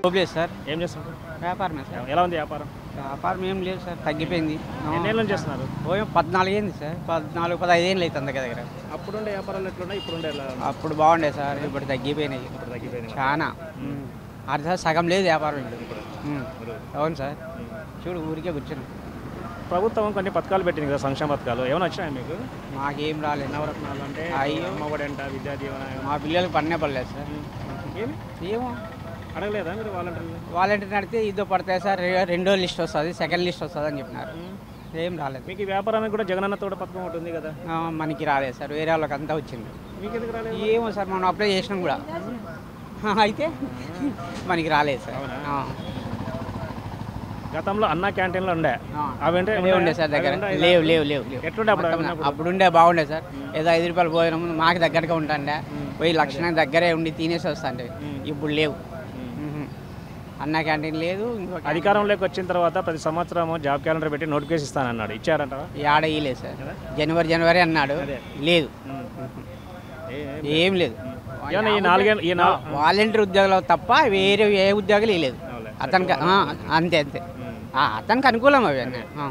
కొబ్బలేదు sir ఏం చేస్తుంటారు వ్యాపారమే సార్ ఎలా ఉంది వ్యాపారం వ్యాపారం ఏం లేదు సార్ తగ్గిపోయింది ఎన్నేళ్ళ నుంచి చేస్తున్నారు ఓ పద్నాలుగు ఏంది సార్ పద్నాలుగు పదహైదు ఏళ్ళు అవుతుంది దగ్గర దగ్గర అప్పుడుండే వ్యాపారాలు ఎట్లున్నాయి ఇప్పుడుండే ఎలా ఉన్నాయి? అప్పుడు బాగుండే సార్ ఇప్పుడు తగ్గిపోయినాయి ఇప్పుడు తగ్గిపోయింది చాలా ఉమ్. అర్థం సగం లేదు వ్యాపారం ఇప్పుడు ఉమ్. అవును సార్ చూడు ఊరికే కూర్చున్నాం ప్రభుత్వం కొన్ని పథకాలు పెట్టింది కదా సంక్షేమ పథకాలు ఏమైనా వచ్చినాయి మీకు మాకేం రాలేదు నవరత్నాలు అంటే అయ్యో. అమ్మఒడి అంట విద్యా దీవెన మా పిల్లలకు పన్నే పడలేదు సార్ ఏమి ఏమో అడగలేదా మీరు వాలంటీర్లు వాలంటీర్ నడితే ఇదో పడతాయి సార్ రె- రెండో లిస్ట్ వస్తుంది సెకండ్ లిస్ట్ వస్తుంది అని చెప్పినారు ఏం రాలేదు మీకు ఈ వ్యాపారానికి కూడా జగనన్న తోడ పథకం ఒకటి ఉంది కదా ఆ, మనకి రాలేదు సార్ వేరే వాళ్ళకి అంతా వచ్చింది మీకు ఎందుకు రాలేదు ఏమో సార్ మనం అప్లై చేసినాం కూడా ఆ, అయితే మనకి రాలేదు సార్ అవునా? ఆ. గతంలో అన్న క్యాంటీన్లో ఉండే ఆ. అవంటే లేవు ఉండే సార్ దగ్గర అవి ఉండే లేవు లేవు లేవు లేవు ఎట్లుండే అప్పుడు అవి మొత్తం ఉన్నప్పుడు? అప్పుడు ఉండే బాగుండే సార్ ఏదో ఐదు రూపాయలు భోజనం మాకు దగ్గరగా ఉంటాండే పోయి లక్షణం దగ్గరే ఉండి తినేసి వస్తాండే ఇప్పుడు లేవు మ్మ్. అన్న క్యాంటీన్ లేదు ఇంకొక అధికారంలోకి వచ్చిన తర్వాత ప్రతి సంవత్సరం జాబ్ క్యాలెండర్ పెట్టి నోటిఫికేషన్ ఇస్తానన్నాడు ఇచ్చారంటావా ఆడ ఇయ్యలేదు సార్ జనవరి జనవరి అన్నాడు లేదు ఏం లేదు ఏమన్నా ఈ నాలుగేళ్ళు ఈ నాలుగు వాలంటీర్ ఉద్యోగాలు తప్ప వేరే ఏ ఉద్యోగాలు ఇవ్వలేదు అతనికి ఆ, అంతే అంతే ఆ, అతనికి అనుకూలం అవి అన్నీ ఆ.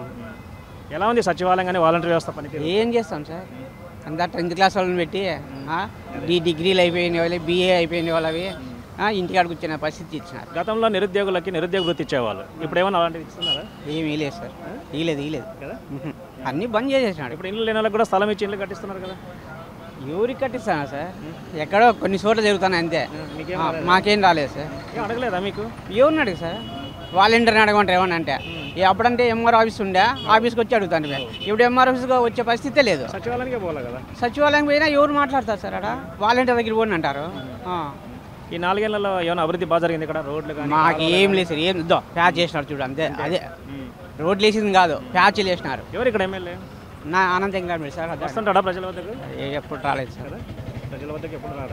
ఎలా ఉంది సచివాలయం కానీ వాలంటీర్ వ్యవస్థ పనితీరు ఏం చేస్తాం సార్ అంతా టెన్త్ క్లాస్ వాళ్ళని పెట్టి ఆ, డి డిగ్రీలు అయిపోయిన వాళ్ళు బీఏ అయిపోయిన వాళ్ళవి ఆ, ఇంటికాడ కూర్చున్న పరిస్థితి ఇచ్చినారు గతంలో నిరుద్యోగులకి నిరుద్యోగ వృత్తి ఇచ్చేవాళ్ళు ఇప్పుడు ఏమన్నా అలాంటివి ఇస్తున్నారా ఏమీ లేదు సార్ ఇలేదు ఇలేదు కదా అన్నీ బంద్ చేసేసినాడు ఇప్పుడు ఇల్లు లేని వాళ్ళకి కూడా స్థలం ఇచ్చి ఇల్లు కట్టిస్తున్నారు కదా ఎవరికి కట్టిస్తానా సార్ ఎక్కడో కొన్ని చోట్ల జరుగుతున్నాయి అంతే మీకేం ఆ, మాకేం రాలేదు సార్ ఏం అడగలేదా మీకు ఎవరిని అడుగు సార్ వాలంటీర్ని అడగమంటారు ఏమన్నా అంటే ఏ అప్పుడంటే ఎంఆర్ ఆఫీస్ ఉండే ఆఫీస్కి వచ్చి అడుగుతాను మేము ఇప్పుడు ఎంఆర్ ఆఫీస్కి వచ్చే పరిస్థితే లేదు సచివాలయానికే పోలే కదా సచివాలయం పోయినా ఎవరు మాట్లాడతారు సార్ అక్కడ వాలంటీర్ దగ్గర పోని అంటారు ఆ. ఈ నాలుగేళ్లలో ఏమైనా అభివృద్ధి బాగా జరిగింది ఇక్కడ రోడ్లు కానీ మాకు ఏం లేదు సార్ ఏం ఇద్దో ప్యాచ్ చేసినారు చూడు అంతే అదే రోడ్లు వేసింది కాదు ప్యాచ్లు వేసినారు ఎవరు ఇక్కడ ఎమ్మెల్యే నా ఆనందం గారు సార్ అదే. వస్తుంటాడా ప్రజల వద్దకు ఏ- ఎప్పుడు రాలేదు సార్ ప్రజల వద్దకు ఎప్పుడు రాడా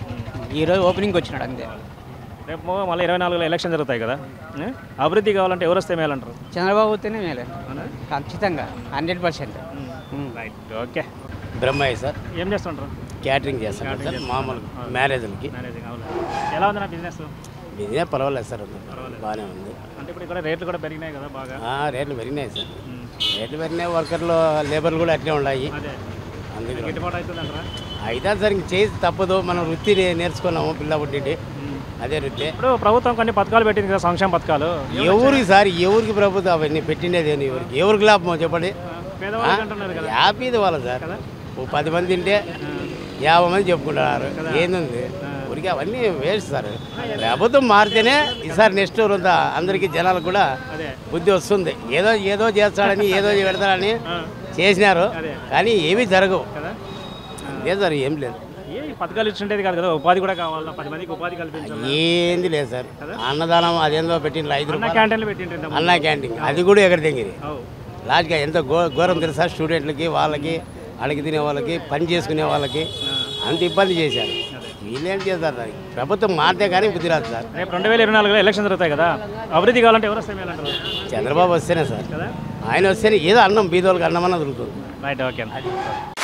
ఈరోజు ఓపెనింగ్ వచ్చినాడు అంతే రేపు మళ్ళీ ఇరవై నాలుగులో ఎలక్షన్ జరుగుతాయి కదా ఏ? అభివృద్ధి కావాలంటే ఎవరు వస్తే మేలంటారు చంద్రబాబు వస్తేనే మేలే అవునా ఖచ్చితంగా hundred percent right okay Brahmaiah sir ఏం చేస్తుంటారు క్యాటరింగ్ చేస్తాను సార్ మామూలు మ్యారేజ్లకి మేనేజింగ్ అవును ఎలా ఉంది నా బిజినెస్ ఇదే పర్వాలేదు సార్ బాగానే ఉంది అంటే ఇప్పుడు ఇక్కడ రేట్లు కూడా పెరిగినాయి కదా బాగా ఆ, రేట్లు పెరిగినాయి సార్ రేట్లు పెరిగినాయి వర్కర్లు లేబర్లు కూడా అట్లే ఉన్నాయి అదే అందుకే గిట్టుబాటు అవుతుందంటారా అయితే సరే ఇంక చేసి తప్పదు మనం వృత్తి నే- నేర్చుకున్నాము పిల్ల పుట్టింటి అదే వృత్తి ఇప్పుడు ప్రభుత్వం కొన్ని పథకాలు పెట్టింది కదా సంక్షేమ పథకాలు ఎవరికి సార్ ఎవరికి ప్రభుత్వం అవన్నీ పెట్టిండేది అని ఎవరికి ఎవరికి లాభం చెప్పండి పేదవాళ్ళకి అంటున్నారు కదా హ్యాపీది వాళ్ళ సార్ ఓ పది మంది తింటే యాభై మంది చెప్పుకుంటున్నారు ఏంది ఊరికి అవన్నీ వేస్ట్ సార్ ప్రభుత్వం మారితేనే ఈసారి నెక్స్ట్ వృంద అందరికీ జనాలకు కూడా అదే బుద్ధి వస్తుంది ఏదో ఏదో చేస్తాడని ఏదో పెడతాడని చేసినారు కానీ ఏమీ జరగవు కదా లేదు సార్ ఏం లేదు ఏ ఈ పథకాలు ఇచ్చిండేది కాదు కదా ఉపాధి కూడా కావాలా పది మందికి ఉపాధి కల్పించాలి ఏంది లేదు సార్ అన్నదానం అదేందో పెట్టిన ఐదు అన్న రూపాయలు క్యాంటీన్లు పెట్టిండ్రు అన్న క్యాంటీన్ అది కూడా ఎక్కడ దగ్గర అవు లాస్ట్గా ఎంత ఘో ఘోరం తెలుసా స్టూడెంట్లకి వాళ్ళకి అడిగి తినే వాళ్ళకి పని చేసుకునే వాళ్ళకి అంత ఇబ్బంది చేశారు వీళ్ళేం చేస్తారు దానికి ప్రభుత్వం మారితే కానీ బుద్ధి రాదు సార్ రేపు రెండు వేల ఇరవై నాలుగులో ఎలక్షన్ జరుగుతాయి కదా అభివృద్ధి కావాలంటే ఎవరు వస్తే మేలంటారు చంద్రబాబు వస్తేనే సార్ కదా ఆయన వస్తేనే ఏదో అన్నం బీదోళ్ళకి అన్నం అన్న దొరుకుతుంది రైట్ ఓకే